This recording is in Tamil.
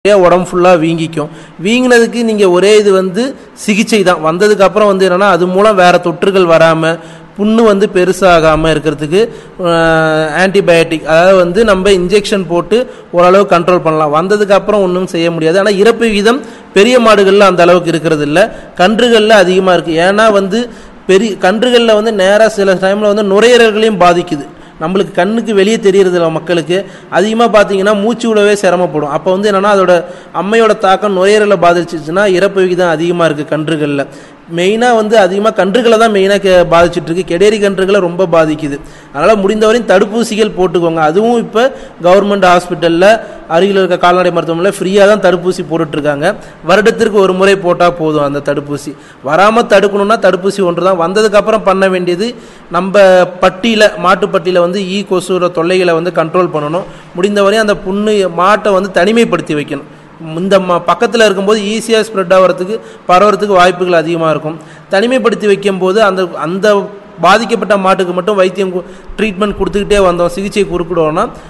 அப்படியே உடம்பு ஃபுல்லாக வீங்கிக்கும் வீங்கினதுக்கு நீங்கள் ஒரே இது வந்து சிகிச்சை தான் வந்ததுக்கு அப்புறம் வந்து என்னன்னா அது மூலம் வேற தொற்றுகள் வராமல் புண்ணு வந்து பெருசாகாமல் இருக்கிறதுக்கு ஆன்டிபயோட்டிக் அதாவது வந்து நம்ம இன்ஜெக்ஷன் போட்டு ஓரளவு கண்ட்ரோல் பண்ணலாம் வந்ததுக்கு அப்புறம் ஒன்றும் செய்ய முடியாது ஆனால் இறப்பு விகிதம் பெரிய மாடுகளில் அந்த அளவுக்கு இருக்கிறது இல்லை கன்றுகளில் அதிகமாக இருக்குது ஏன்னா வந்து பெரிய கன்றுகளில் வந்து நேராக சில டைமில் வந்து நுரையீரல்களையும் பாதிக்குது நம்மளுக்கு கண்ணுக்கு வெளியே தெரியறது இல்லை மக்களுக்கு அதிகமாக பார்த்தீங்கன்னா மூச்சு விடவே சிரமப்படும் அப்போ வந்து என்னன்னா அதோட அம்மையோட தாக்கம் நுரையீரலை பாதிச்சிச்சுன்னா இறப்பு விகிதம் அதிகமாக இருக்குது கன்றுகளில் மெயினாக வந்து அதிகமாக கன்றுகளை தான் மெயினாக பாதிச்சுட்டு இருக்கு கெடேரி கன்றுகளை ரொம்ப பாதிக்குது அதனால் முடிந்தவரையும் தடுப்பூசிகள் போட்டுக்கோங்க அதுவும் இப்போ கவர்மெண்ட் ஹாஸ்பிட்டலில் அருகில் இருக்க கால்நடை மருத்துவமனையில் ஃப்ரீயாக தான் தடுப்பூசி போட்டுட்ருக்காங்க வருடத்திற்கு ஒரு முறை போட்டால் போதும் அந்த தடுப்பூசி வராமல் தடுக்கணும்னா தடுப்பூசி ஒன்று தான் வந்ததுக்கப்புறம் பண்ண வேண்டியது நம்ம பட்டியில் மாட்டுப்பட்டியில் வந்து ஈ கொசுற தொல்லைகளை வந்து கண்ட்ரோல் பண்ணணும் முடிந்தவரையும் அந்த புண்ணு மாட்டை வந்து தனிமைப்படுத்தி வைக்கணும் இந்த ம பக்கத்தில் இருக்கும்போது ஈஸியாக ஸ்ப்ரெட் ஆகிறதுக்கு பரவறதுக்கு வாய்ப்புகள் அதிகமாக இருக்கும் தனிமைப்படுத்தி வைக்கும்போது அந்த அந்த பாதிக்கப்பட்ட மாட்டுக்கு மட்டும் வைத்தியம் ட்ரீட்மெண்ட் கொடுத்துக்கிட்டே வந்தோம் சிகிச்சை கொடுக்கணும்னா